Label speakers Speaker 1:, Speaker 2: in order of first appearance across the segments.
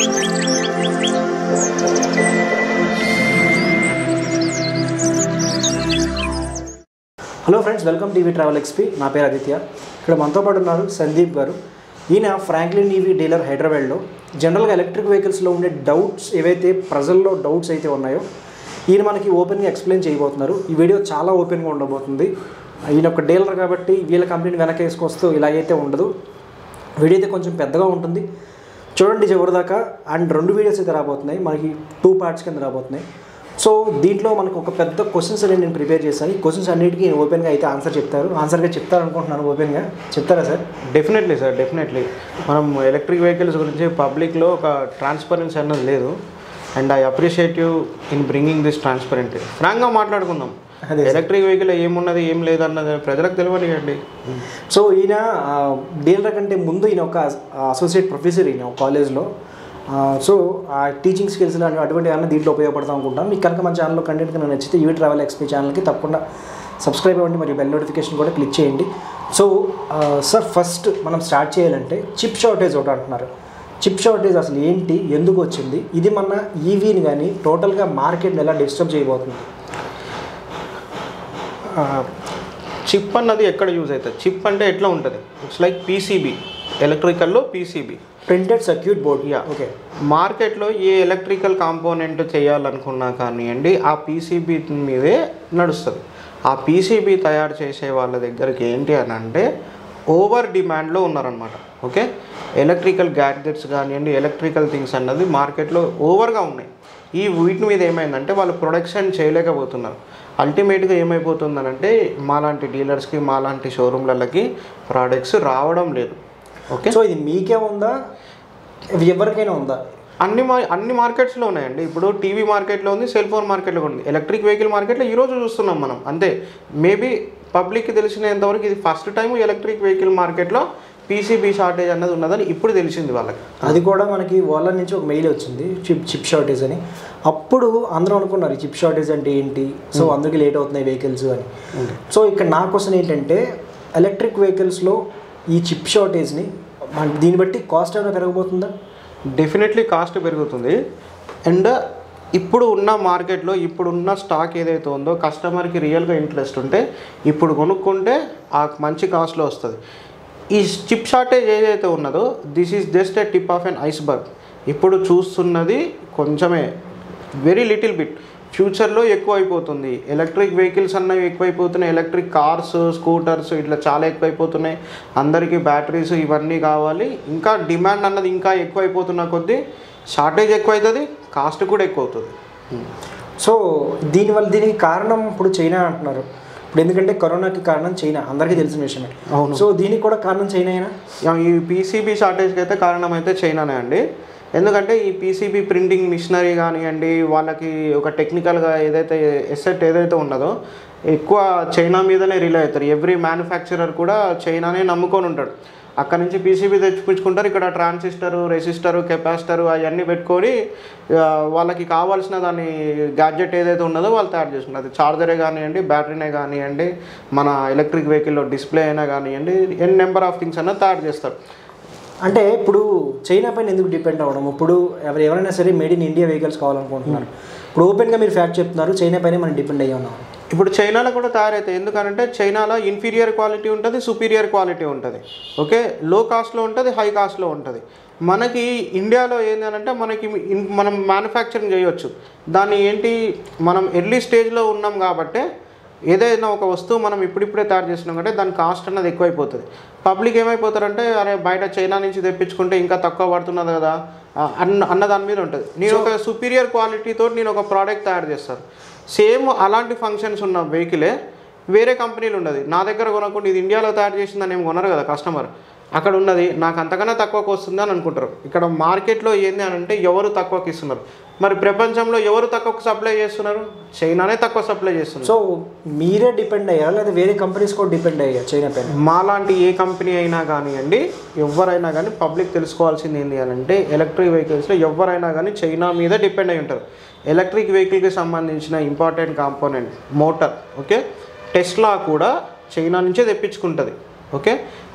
Speaker 1: Hello friends welcome TV travel XP నా పేరు ఆదిత్య ఇక్కడ మనతో పాటు ఉన్నారు సందీప్ గారు ఈయన ఫ్రాంక్లిన్ ఈవీ డీలర్ హైదరాబాద్లో జనరల్గా ఎలక్ట్రిక్ వెహికల్స్లో ఉండే డౌట్స్ ఏవైతే ప్రజల్లో డౌట్స్ అయితే ఉన్నాయో ఈయన మనకి ఓపెన్గా ఎక్స్ప్లెయిన్ చేయబోతున్నారు ఈ వీడియో చాలా ఓపెన్గా ఉండబోతుంది ఈయన ఒక డీలర్ కాబట్టి వీళ్ళ కంపెనీని వెనక వేసుకొస్తూ ఇలాగైతే ఉండదు వీడియో అయితే కొంచెం పెద్దగా ఉంటుంది చూడండి చివరిదాకా అండ్ రెండు వీడియోస్ అయితే రాబోతున్నాయి మనకి టూ పార్ట్స్ కింద రాబోతున్నాయి సో దీంట్లో మనకు ఒక పెద్ద క్వశ్చన్స్ అనేది నేను ప్రిపేర్ చేశాను ఈ క్వశ్చన్స్ అన్నిటికీ ఓపెన్గా అయితే ఆన్సర్ చెప్తారు ఆన్సర్గా చెప్తారు అనుకుంటున్నాను ఓపెన్గా చెప్తారా సార్
Speaker 2: డెఫినెట్లీ సార్ డెఫినెట్లీ మనం ఎలక్ట్రిక్ వెహికల్స్ గురించి పబ్లిక్లో ఒక ట్రాన్స్పరెన్సీ అన్నది లేదు and I appreciate you in bringing this transparent ఫ్రాంక్గా మాట్లాడుకుందాం
Speaker 1: అదే
Speaker 2: ఎలక్ట్రిక్ వెహికల్ ఏమున్నది ఏం లేదన్నది ప్రజలకు తెలియనియండి
Speaker 1: సో ఈయన డీలర్ కంటే ముందు ఈయన ఒక అసోసియేట్ ప్రొఫెసర్ ఈయన ఒక కాలేజ్లో సో ఆ టీచింగ్ స్కిల్స్ లాంటి అటువంటి ఏమైనా దీంట్లో ఉపయోగపడతాం అనుకుంటాం మీకు కనుక మన ఛానల్లో కంటెంట్ కనుక నచ్చితే ఈవీ ట్రావెల్ ఎక్స్పీ ఛానల్కి తప్పకుండా సబ్స్క్రైబ్ అవ్వండి మరియు బెల్ నోటిఫికేషన్ కూడా క్లిక్ చేయండి సో సార్ ఫస్ట్ మనం స్టార్ట్ చేయాలంటే చిప్ షార్టేజ్ ఒకటి అంటున్నారు చిప్ షార్టేజ్ అసలు ఏంటి ఎందుకు వచ్చింది ఇది మన ఈవీని కానీ టోటల్గా మార్కెట్ని ఎలా డిస్టర్బ్ చేయబోతుంది
Speaker 2: చిప్ అన్నది ఎక్కడ యూజ్ అవుతుంది చిప్ అంటే ఎట్లా ఉంటుంది ఇట్స్ లైక్ పీసీబీ ఎలక్ట్రికల్లో PCB
Speaker 1: printed circuit board
Speaker 2: Yeah.
Speaker 1: Okay
Speaker 2: మార్కెట్లో ఏ ఎలక్ట్రికల్ కాంపోనెంట్ చేయాలనుకున్నా కానివ్వండి ఆ పీసీబీ మీదే నడుస్తుంది ఆ పీసీబీ తయారు చేసే వాళ్ళ దగ్గరికి ఏంటి అని అంటే ఓవర్ డిమాండ్లో ఉన్నారనమాట ఓకే ఎలక్ట్రికల్ గ్యాడ్జెట్స్ కానివ్వండి ఎలక్ట్రికల్ థింగ్స్ అన్నది మార్కెట్లో ఓవర్గా ఉన్నాయి ఈ వీటి మీద ఏమైందంటే వాళ్ళు ప్రొడక్షన్ చేయలేకపోతున్నారు అల్టిమేట్గా ఏమైపోతుందనంటే మాలాంటి డీలర్స్కి మాలాంటి షోరూమ్లకి ప్రోడక్ట్స్ రావడం లేదు ఓకే
Speaker 1: సో ఇది మీకే ఉందా ఎవరికైనా ఉందా
Speaker 2: అన్ని మా అన్ని మార్కెట్స్లో ఉన్నాయండి ఇప్పుడు టీవీ మార్కెట్లో ఉంది సెల్ ఫోన్ మార్కెట్లో కూడా ఉంది ఎలక్ట్రిక్ వెహికల్ మార్కెట్లో ఈరోజు చూస్తున్నాం మనం అంతే మేబీ పబ్లిక్కి తెలిసినంతవరకు ఇది ఫస్ట్ టైం ఎలక్ట్రిక్ వెహికల్ మార్కెట్లో పీసీబీ షార్టేజ్ అన్నది ఉన్నదని ఇప్పుడు తెలిసింది వాళ్ళకి
Speaker 1: అది కూడా మనకి వాళ్ళ నుంచి ఒక మెయిల్ వచ్చింది చిప్ చిప్ షార్టేజ్ అని అప్పుడు అందరూ అనుకున్నారు ఈ చిప్ షార్టేజ్ అంటే ఏంటి సో అందరికీ లేట్ అవుతున్నాయి వెహికల్స్ అని సో ఇక్కడ నా క్వశ్చన్ ఏంటంటే ఎలక్ట్రిక్ వెహికల్స్లో ఈ చిప్ షార్టేజ్ని మన- దీన్ని బట్టి కాస్ట్ ఏమైనా పెరగబోతుందా
Speaker 2: డెఫినెట్లీ కాస్ట్ పెరుగుతుంది అండ్ ఇప్పుడు ఉన్న మార్కెట్లో ఇప్పుడు ఉన్న స్టాక్ ఏదైతే ఉందో కస్టమర్కి రియల్గా ఇంట్రెస్ట్ ఉంటే ఇప్పుడు కొనుక్కుంటే ఆ మంచి కాస్ట్లో వస్తుంది ఈ చిప్ షార్టేజ్ ఏదైతే ఉన్నదో this is just a tip of an iceberg ఇప్పుడు చూస్తున్నది కొంచెమే వెరీ లిటిల్ బిట్ ఫ్యూచర్లో ఎక్కువ అయిపోతుంది ఎలక్ట్రిక్ వెహికల్స్ అన్నవి ఎక్కువైపోతున్నాయి ఎలక్ట్రిక్ కార్స్ స్కూటర్స్ ఇట్లా చాలా ఎక్కువైపోతున్నాయి అందరికీ బ్యాటరీస్ ఇవన్నీ కావాలి ఇంకా డిమాండ్ అన్నది ఇంకా ఎక్కువైపోతున్న కొద్దీ షార్టేజ్ ఎక్కువ అవుతుంది కాస్ట్ కూడా ఎక్కువ అవుతుంది
Speaker 1: సో దీనివల్ల దీనికి కారణం ఇప్పుడు చైనా అంటున్నారు ఇప్పుడు ఎందుకంటే కరోనాకి కారణం చైనా అందరికీ తెలిసిన విషయమే
Speaker 2: అవును.
Speaker 1: సో దీనికి కూడా కారణం చైనాయేనా
Speaker 2: ఈ పీసీబీ షార్టేజ్కి అయితే కారణం అయితే చైనానే అండి ఎందుకంటే ఈ పీసీబీ ప్రింటింగ్ మిషనరీ కానివ్వండి వాళ్ళకి ఒక టెక్నికల్గా ఏదైతే ఎసెట్ ఏదైతే ఉన్నదో ఎక్కువ చైనా మీదనే రిలే అవుతారు ఎవ్రీ మ్యానుఫ్యాక్చరర్ కూడా చైనానే నమ్ముకొని ఉంటాడు అక్కడ నుంచి పీసీబీ తెచ్చిపుచ్చుకుంటారు ఇక్కడ ట్రాన్సిస్టరు రెసిస్టరు కెపాసిటరు అవన్నీ పెట్టుకొని ఆ, వాళ్ళకి కావాల్సిన దాని గ్యాడ్జెట్ ఏదైతే ఉన్నదో వాళ్ళు తయారు చేసుకుంటారు అది చార్జరే కానివ్వండి బ్యాటరీనే కానివ్వండి మన ఎలక్ట్రిక్ వెహికల్లో డిస్ప్లే అయినా కానివ్వండి ఎన్ నెంబర్ ఆఫ్ థింగ్స్ అన్న తయారు చేస్తారు
Speaker 1: అంటే ఇప్పుడు చైనా పైన ఎందుకు డిపెండ్ అవ్వడం ఇప్పుడు ఎవరు ఎవరైనా సరే మేడ్ ఇన్ ఇండియా వెహికల్స్ కావాలనుకుంటున్నారు ఇప్పుడు ఓపెన్గా మీరు ఫ్యాక్ట్ చెప్తున్నారు చైనా పైన మనం డిపెండ్ అయ్యి ఉన్నాం
Speaker 2: ఇప్పుడు చైనాలో కూడా తయారవుతాయి ఎందుకంటే చైనాలో ఇన్ఫీరియర్ క్వాలిటీ ఉంటుంది సుపీరియర్ క్వాలిటీ ఉంటుంది ఓకే లో కాస్ట్లో ఉంటుంది హై కాస్ట్లో ఉంటుంది మనకి ఇండియాలో ఏంటంటే మనకి ఇన్- మనం మ్యానుఫ్యాక్చరింగ్ చేయొచ్చు దాన్ని ఏంటి మనం ఎర్లీ స్టేజ్లో ఉన్నాం కాబట్టి ఏదైనా ఒక వస్తువు మనం ఇప్పుడిప్పుడే తయారు చేసినాం అంటే దాని కాస్ట్ అన్నది ఎక్కువైపోతుంది పబ్లిక్ ఏమైపోతారంటే అరే బయట చైనా నుంచి తెప్పించుకుంటే ఇంకా తక్కువ పడుతున్నది కదా ఆ, అన్న అన్న దాని మీద ఉంటుంది నేను ఒక సుపీరియర్ క్వాలిటీతో నేను ఒక ప్రోడక్ట్ తయారు చేస్తాను సేమ్ అలాంటి ఫంక్షన్స్ ఉన్న వెహికలే వేరే కంపెనీలు ఉన్నది నా దగ్గర కొనకుండా ఇది ఇండియాలో తయారు చేసిందని ఏమి కొనరు కదా కస్టమర్ అక్కడ ఉన్నది నాకు అంతకన్నా తక్కువకు వస్తుంది అని అనుకుంటారు ఇక్కడ మార్కెట్లో ఏంది అని అంటే ఎవరు తక్కువకి ఇస్తున్నారు మరి ప్రపంచంలో ఎవరు తక్కువకు సప్లై చేస్తున్నారు చైనానే తక్కువ సప్లై చేస్తున్నారు
Speaker 1: సో మీరే డిపెండ్ అయ్యారా లేదా వేరే కంపెనీస్ కూడా డిపెండ్ అయ్యారు చైనా పైన
Speaker 2: మాలాంటి ఏ కంపెనీ అయినా కానివ్వండి ఎవరైనా కానీ పబ్లిక్ తెలుసుకోవాల్సింది ఏంటి అని అంటే ఎలక్ట్రిక్ వెహికల్స్లో ఎవరైనా కానీ చైనా మీద డిపెండ్ అయి ఉంటారు ఎలక్ట్రిక్ వెహికల్కి సంబంధించిన important component motor okay Tesla కూడా చైనా నుంచే తెప్పించుకుంటుంది ఓకే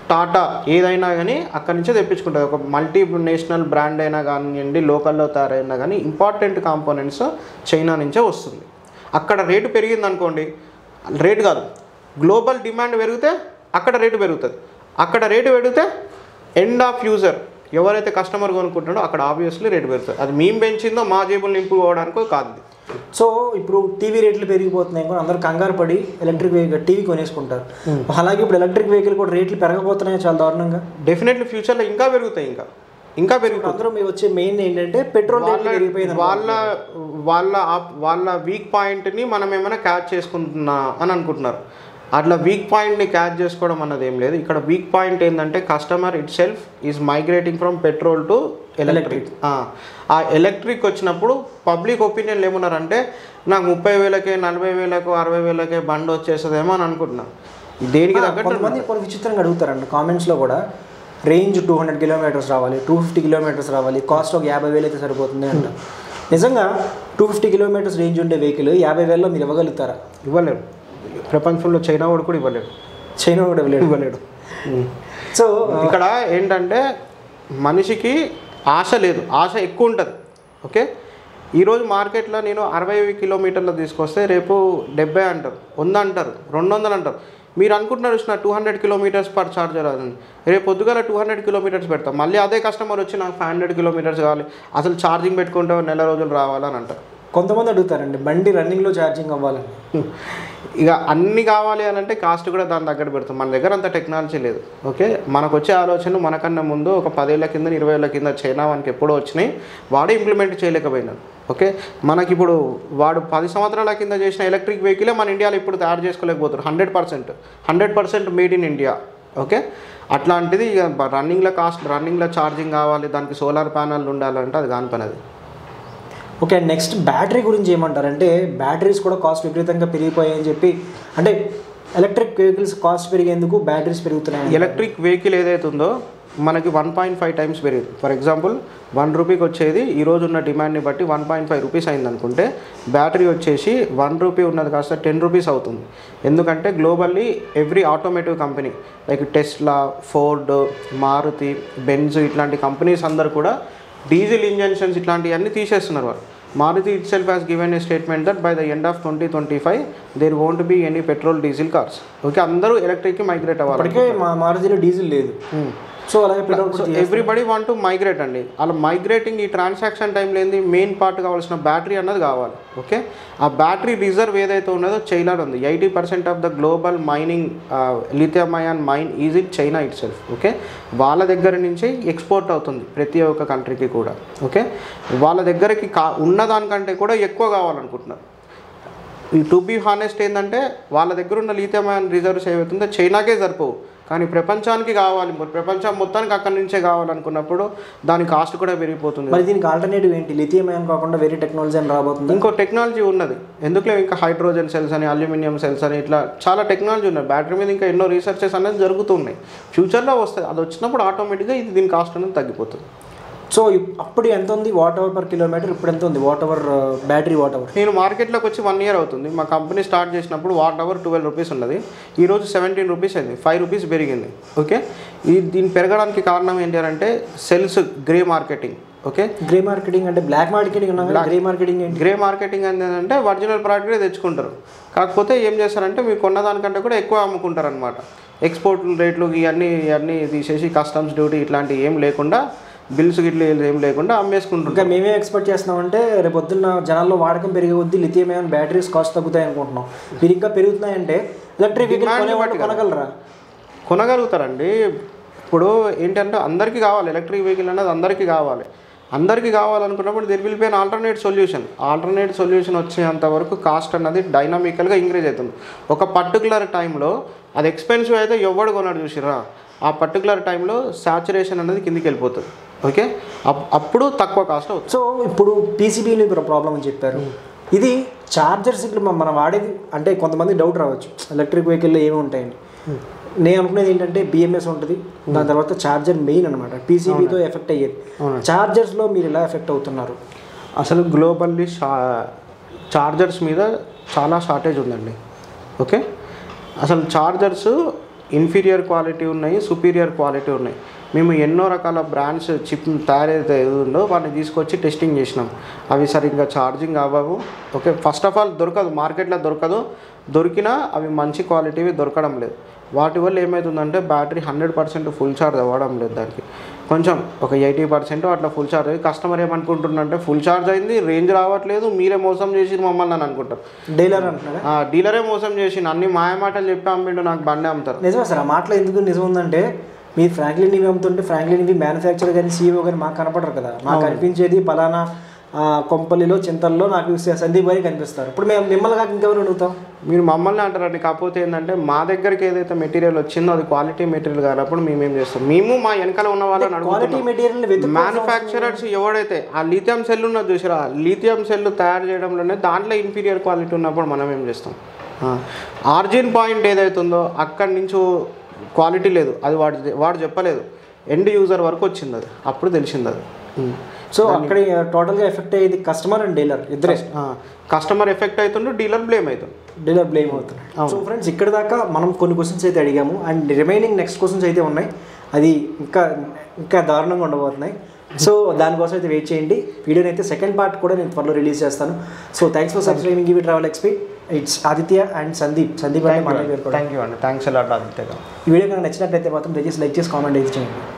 Speaker 2: టాటా ఏదైనా కానీ అక్కడి నుంచే తెప్పించుకుంటుంది ఒక మల్టీ నేషనల్ బ్రాండ్ అయినా కానివ్వండి లోకల్లో తయారైనా కానీ ఇంపార్టెంట్ కాంపోనెంట్స్ చైనా నుంచే వస్తుంది అక్కడ రేటు పెరిగింది అనుకోండి రేటు కాదు గ్లోబల్ డిమాండ్ పెరిగితే అక్కడ రేటు పెరుగుతుంది అక్కడ రేటు పెరిగితే ఎండ్ ఆఫ్ యూజర్ ఎవరైతే కస్టమర్ కొనుక్కుంటాడో అక్కడ ఆబ్వియస్లీ రేటు పెరుగుతుంది అది మేము పెంచిందో మా జేబులు నింపుకోవడానికో కాదు ఇది.
Speaker 1: సో ఇప్పుడు టీవీ రేట్లు పెరిగిపోతున్నాయి కూడా అందరూ కంగారు పడి ఎలక్ట్రిక్ వెహికల్ టీవీ కొనేసుకుంటారు అలాగే ఇప్పుడు ఎలక్ట్రిక్ వెహికల్ కూడా రేట్లు పెరగబోతున్నాయి చాలా దారుణంగా
Speaker 2: డెఫినెట్లీ ఫ్యూచర్లో ఇంకా పెరుగుతాయి ఇంకా ఇంకా పెరుగుతుంది
Speaker 1: అందరూ మీరు వచ్చే మెయిన్ ఏంటంటే పెట్రోల్ రేట్లు
Speaker 2: వాళ్ళ
Speaker 1: పెరిగిపోయింది
Speaker 2: వాళ్ళ వాళ్ళ ఆప్- వాళ్ళ వీక్ పాయింట్ని మనం ఏమైనా క్యాచ్ చేసుకుంటున్నా అని అనుకుంటున్నారు అట్లా వీక్ పాయింట్ని క్యాచ్ చేసుకోవడం అన్నది ఏం లేదు ఇక్కడ వీక్ పాయింట్ ఏంటంటే customer itself is migrating from petrol to electric ఆ ఎలక్ట్రిక్ వచ్చినప్పుడు పబ్లిక్ ఒపీనియన్ ఏమన్నారంటే నాకు ముప్పై వేలకే నలభై వేలకు అరవై వేలకే బండి వచ్చేస్తుందేమో అని అనుకుంటున్నాను దేనికి తగ్గట్టు
Speaker 1: కొంతమంది కొన్ని విచిత్రంగా అడుగుతారండి కామెంట్స్లో కూడా రేంజ్ టూ హండ్రెడ్ కిలోమీటర్స్ రావాలి టూ ఫిఫ్టీ కిలోమీటర్స్ రావాలి కాస్ట్ ఒక యాభై వేలు అయితే సరిపోతుంది అంట నిజంగా టూ ఫిఫ్టీ కిలోమీటర్స్ రేంజ్ ఉండే వెహికల్ యాభై వేలలో మీరు ఇవ్వగలుగుతారా
Speaker 2: ఇవ్వలేరు ప్రపంచంలో చైనా వాడు కూడా ఇవ్వలేడు
Speaker 1: చైనా కూడా ఇవ్వలేడు
Speaker 2: ఇవ్వలేడు
Speaker 1: సో
Speaker 2: ఇక్కడ ఏంటంటే మనిషికి ఆశ లేదు ఆశ ఎక్కువ ఉంటుంది ఓకే ఈరోజు మార్కెట్లో నేను అరవై కిలోమీటర్లు తీసుకొస్తే రేపు డెబ్బై అంటారు వంద అంటారు రెండు వందలు అంటారు మీరు అనుకుంటున్నారు చూసిన two hundred kilometres per charger అని రేపు పొద్దుగాల టూ హండ్రెడ్ కిలోమీటర్స్ పెడతాం మళ్ళీ అదే కస్టమర్ వచ్చి నాకు ఫైవ్ హండ్రెడ్ కిలోమీటర్స్ కావాలి అసలు ఛార్జింగ్ పెట్టుకుంటే నెల రోజులు రావాలని అంటారు
Speaker 1: కొంతమంది అడుగుతారండి బండి రన్నింగ్లో ఛార్జింగ్ అవ్వాలని
Speaker 2: ఇక అన్ని కావాలి అని అంటే కాస్ట్ కూడా దాని దగ్గర పెడతాం మన దగ్గర అంత టెక్నాలజీ లేదు ఓకే మనకు వచ్చే ఆలోచనలు మనకన్నా ముందు ఒక పదేళ్ల కింద ఇరవై ఏళ్ళ కింద చైనా వానికి ఎప్పుడో వచ్చినాయి వాడే ఇంప్లిమెంట్ చేయలేకపోయినాడు ఓకే మనకి ఇప్పుడు వాడు పది సంవత్సరాల కింద చేసిన ఎలక్ట్రిక్ వెహికలే మన ఇండియాలో ఇప్పుడు తయారు చేసుకోలేకపోతున్నారు hundred percent hundred percent made in India okay అట్లాంటిది ఇక రన్నింగ్లో కాస్ట్ రన్నింగ్లో ఛార్జింగ్ కావాలి దానికి సోలార్ ప్యానల్ ఉండాలంటే అది కాని పని అది
Speaker 1: ఓకే నెక్స్ట్ బ్యాటరీ గురించి ఏమంటారు అంటే బ్యాటరీస్ కూడా కాస్ట్ విపరీతంగా పెరిగిపోయాయని చెప్పి అంటే ఎలక్ట్రిక్ వెహికల్స్ కాస్ట్ పెరిగేందుకు బ్యాటరీస్ పెరుగుతున్నాయి
Speaker 2: ఎలక్ట్రిక్ వెహికల్ ఏదైతే ఉందో మనకి వన్ పాయింట్ ఫైవ్ టైమ్స్ పెరిగింది ఫర్ ఎగ్జాంపుల్ వన్ రూపీకి వచ్చేది ఈ రోజు ఉన్న డిమాండ్ని బట్టి వన్ పాయింట్ ఫైవ్ రూపీస్ అయింది అనుకుంటే బ్యాటరీ వచ్చేసి వన్ రూపీ ఉన్నది కాస్త టెన్ రూపీస్ అవుతుంది ఎందుకంటే globally every automotive company like Tesla Ford Maruti Benz ఇట్లాంటి కంపెనీస్ అందరు కూడా డీజిల్ ఇంజన్షన్స్ ఇట్లాంటివన్నీ తీసేస్తున్నారు వాళ్ళు Maruti itself has given a statement that by the end of twenty twenty five there won't be any petrol diesel cars okay అందరూ ఎలక్ట్రిక్కి migrate అవ్వాలి
Speaker 1: ఇప్పటికే మా మారుతిలో డీజిల్ లేదు సో అలాగే petrol
Speaker 2: so everybody want to migrate అండి అలా మైగ్రేటింగ్ ఈ ట్రాన్సాక్షన్ టైంలో ఏంది మెయిన్ పార్ట్ కావాల్సిన బ్యాటరీ అన్నది కావాలి ఓకే ఆ బ్యాటరీ రిజర్వ్ ఏదైతే ఉన్నదో చైనాలో ఉంది eighty percent of the global mining lithium ion mine is in China itself okay వాళ్ళ దగ్గర నుంచి ఎక్స్పోర్ట్ అవుతుంది ప్రతి ఒక్క కంట్రీకి కూడా ఓకే వాళ్ళ దగ్గరికి కా ఉన్నదానికంటే కూడా ఎక్కువ కావాలనుకుంటున్నారు ఈ టు బీ హానెస్ట్ ఏంటంటే వాళ్ళ దగ్గర ఉన్న లిథియం అయాన్ రిజర్వ్స్ ఏవైతుందో చైనాకే సరిపోవు కానీ ప్రపంచానికి కావాలి మరి ప్రపంచం మొత్తానికి అక్కడి నుంచే కావాలనుకున్నప్పుడు దాని కాస్ట్ కూడా పెరిగిపోతుంది
Speaker 1: మరి దీనికి ఆల్టర్నేటివ్ ఏంటి లిథియం అయాన్ కాకుండా వేరే టెక్నాలజీ అని రాబోతుంది
Speaker 2: ఇంకో టెక్నాలజీ ఉన్నది ఎందుకులే ఇంకా హైడ్రోజన్ సెల్స్ అని అల్యూమినియం సెల్స్ అని ఇట్లా చాలా టెక్నాలజీ ఉన్నాయి బ్యాటరీ మీద ఇంకా ఎన్నో రీసెర్చెస్ అనేది జరుగుతున్నాయి ఫ్యూచర్లో వస్తుంది అది వచ్చినప్పుడు ఆటోమేటిక్గా ఇది దీని కాస్ట్ అనేది తగ్గిపోతుంది
Speaker 1: సో ఇప్- అప్పుడు ఎంత ఉంది వాట్ అవర్ పర్ కిలోమీటర్ ఇప్పుడు ఎంత ఉంది watt hour battery watt hour
Speaker 2: నేను మార్కెట్లోకి వచ్చి వన్ ఇయర్ అవుతుంది మా కంపెనీ స్టార్ట్ చేసినప్పుడు వాట్ అవర్ ట్వెల్వ్ రూపీస్ ఉన్నది ఈరోజు సెవెంటీన్ రూపీస్ అయింది ఫైవ్ రూపీస్ పెరిగింది ఓకే ఈ దీని పెరగడానికి కారణం ఏంటి అని అంటే cells grey marketing okay
Speaker 1: grey marketing అంటే బ్లాక్ మార్కెటింగ్ ఉన్నాం కదా గ్రే మార్కెటింగ్ ఏంటి
Speaker 2: గ్రే మార్కెటింగ్ అనేది ఏంటంటే ఒరిజినల్ ప్రోడక్టే తెచ్చుకుంటారు కాకపోతే ఏం చేస్తారంటే మీరు కొన్నదానికంటే కూడా ఎక్కువ అమ్ముకుంటారు అనమాట ఎక్స్పోర్ట్ రేట్లు ఇవన్నీ ఇవన్నీ తీసేసి కస్టమ్స్ డ్యూటీ ఇట్లాంటివి ఏం లేకుండా బిల్స్ గిట్లు ఏం లేకుండా అమ్మేసుకుంటుంటారు
Speaker 1: ఇంకా మేమే ఎక్స్పెక్ట్ చేస్తున్నామంటే రేపు పొద్దున్న జనాల్లో వాడకం పెరిగే కొద్దీ లిథియం అయాన్ బ్యాటరీస్ కాస్ట్ తగ్గుతాయి అనుకుంటున్నాం మీరు ఇంకా పెరుగుతున్నాయంటే ఎలక్ట్రిక్ వెహికల్
Speaker 2: Demand
Speaker 1: కొనేవాళ్ళు
Speaker 2: బట్టి కదా.
Speaker 1: కొనగలరా
Speaker 2: కొనగలుగుతారండి ఇప్పుడు ఏంటంటే అందరికీ కావాలి ఎలక్ట్రిక్ వెహికల్ అనేది అందరికీ కావాలి అందరికీ కావాలనుకున్నప్పుడు there will be an alternate solution alternate solution వచ్చేంత వరకు కాస్ట్ అన్నది డైనామికల్గా ఇంక్రీజ్ అవుతుంది ఒక పర్టికులర్ టైంలో అది ఎక్స్పెన్సివ్ అయితే ఎవడు కొన్నాడు చూసిరా ఆ పర్టికులర్ టైంలో సాచురేషన్ అనేది కిందికి వెళ్ళిపోతుంది ఓకే అప్- అప్పుడు తక్కువ కాస్ట్ అవుతుంది
Speaker 1: సో ఇప్పుడు పీసీబీలో ప్రాబ్లం అని చెప్పారు ఇది చార్జర్స్ ఇప్పుడు మనం- మనం వాడేది అంటే కొంతమంది డౌట్ రావచ్చు ఎలక్ట్రిక్ వెహికల్లో ఏమి ఉంటాయండి నేను అనుకునేది ఏంటంటే బిఎంఎస్ ఉంటుంది దాని తర్వాత చార్జర్ మెయిన్ అనమాట పీసీబీతో ఎఫెక్ట్ అయ్యేది చార్జర్స్లో మీరు ఎలా ఎఫెక్ట్ అవుతున్నారు
Speaker 2: అసలు గ్లోబల్లీ షా చార్జర్స్ మీద చాలా షార్టేజ్ ఉందండి ఓకే అసలు చార్జర్స్ ఇన్ఫీరియర్ క్వాలిటీ ఉన్నాయి సుపీరియర్ క్వాలిటీ ఉన్నాయి మేము ఎన్నో రకాల బ్రాండ్స్ చిప్ తయారైతే ఏది ఉందో వాటిని తీసుకొచ్చి టెస్టింగ్ చేసినాం అవి సరిగ్గా ఛార్జింగ్ అవ్వవు ఓకే ఫస్ట్ ఆఫ్ ఆల్ దొరకదు మార్కెట్లో దొరకదు దొరికినా అవి మంచి క్వాలిటీవి దొరకడం లేదు వాటి వల్ల ఏమవుతుందంటే battery hundred percent full charge అవ్వడం లేదు దానికి కొంచెం ఒక ఎయిటీ పర్సెంట్ అట్లా ఫుల్ ఛార్జ్ అయ్యి కస్టమర్ ఏమనుకుంటుండంటే ఫుల్ ఛార్జ్ అయింది రేంజ్ రావట్లేదు మీరే మోసం చేసి మమ్మల్ని అని అనుకుంటారు
Speaker 1: డీలర్ అంటున్నారా
Speaker 2: ఆ డీలరే మోసం చేసి అన్ని మాయమాటలు చెప్పి అమ్మిండు నాకు బండి అమ్ముతారు
Speaker 1: నిజమే సార్ ఆ మాటలో ఎందుకు నిజం ఉందంటే మీరు ఫ్రాంక్లిన్ ఇవి అమ్ముతుంటే ఫ్రాంక్లిన్ ఇవి మ్యానుఫ్యాక్చర్ కానీ సీఈఓ కానీ మాకు కనపడరు కదా మాకు కనిపించేది పలానా ఆ, కొంపల్లిలో చింతల్లో నాకు సందీప్ గారి కనిపిస్తారు ఇప్పుడు మేము మిమ్మల్ని కాక ఇంకెవరు అడుగుతాం
Speaker 2: మీరు మమ్మల్ని అంటారండి కాకపోతే ఏంటంటే మా దగ్గరికి ఏదైతే మెటీరియల్ వచ్చిందో అది క్వాలిటీ మెటీరియల్ కానప్పుడు మేమేం చేస్తాం మేము మా వెనకాల ఉన్న వాళ్ళని
Speaker 1: క్వాలిటీ
Speaker 2: అడుగుతున్నాం
Speaker 1: మెటీరియల్ వెతుకు
Speaker 2: మ్యానుఫ్యాక్చరర్స్ ఎవడైతే ఆ లిథియం సెల్ ఉన్నది చూసారా లిథియం సెల్ తయారు చేయడంలోనే దాంట్లో ఇన్ఫీరియర్ క్వాలిటీ ఉన్నప్పుడు మనం ఏం చేస్తాం ఆర్జిన్ పాయింట్ ఏదైతే ఉందో అక్కడి నుంచి క్వాలిటీ లేదు అది వాడు వాడు చెప్పలేదు ఎండ్ యూజర్ వరకు వచ్చింది అది అప్పుడు తెలిసింది అది ఉమ్.
Speaker 1: సో అక్కడ టోటల్గా ఎఫెక్ట్ అయ్యేది కస్టమర్ అండ్ డీలర్ ఇద్దరే
Speaker 2: ఆ, కస్టమర్ ఎఫెక్ట్ అవుతుండు డీలర్ బ్లేమ్ అవుతుంది
Speaker 1: డీలర్ బ్లేమ్ అవుతున్నాడు సో ఫ్రెండ్స్ ఇక్కడ దాకా మనం కొన్ని క్వశ్చన్స్ అయితే అడిగాము అండ్ రిమైనింగ్ నెక్స్ట్ క్వశ్చన్స్ అయితే ఉన్నాయి అది ఇంకా ఇంకా దారుణంగా ఉండబోతున్నాయి సో దానికోసం అయితే వెయిట్ చేయండి వీడియోని అయితే సెకండ్ పార్ట్ కూడా నేను త్వరలో రిలీజ్ చేస్తాను సో థ్యాంక్స్ ఫర్ సబ్స్క్రైబింగ్ ఇవి travel XP it's Aditya and Sandeep Sandeep అంటే మన పేరు కూడా
Speaker 2: థ్యాంక్ యూ అండి థ్యాంక్స్ ఎలా ఆదిత్య గారు
Speaker 1: ఈ వీడియో కనుక నచ్చినట్లయితే మాత్రం దయచేసి లైక్ చేసి కామెంట్ అయితే చేయండి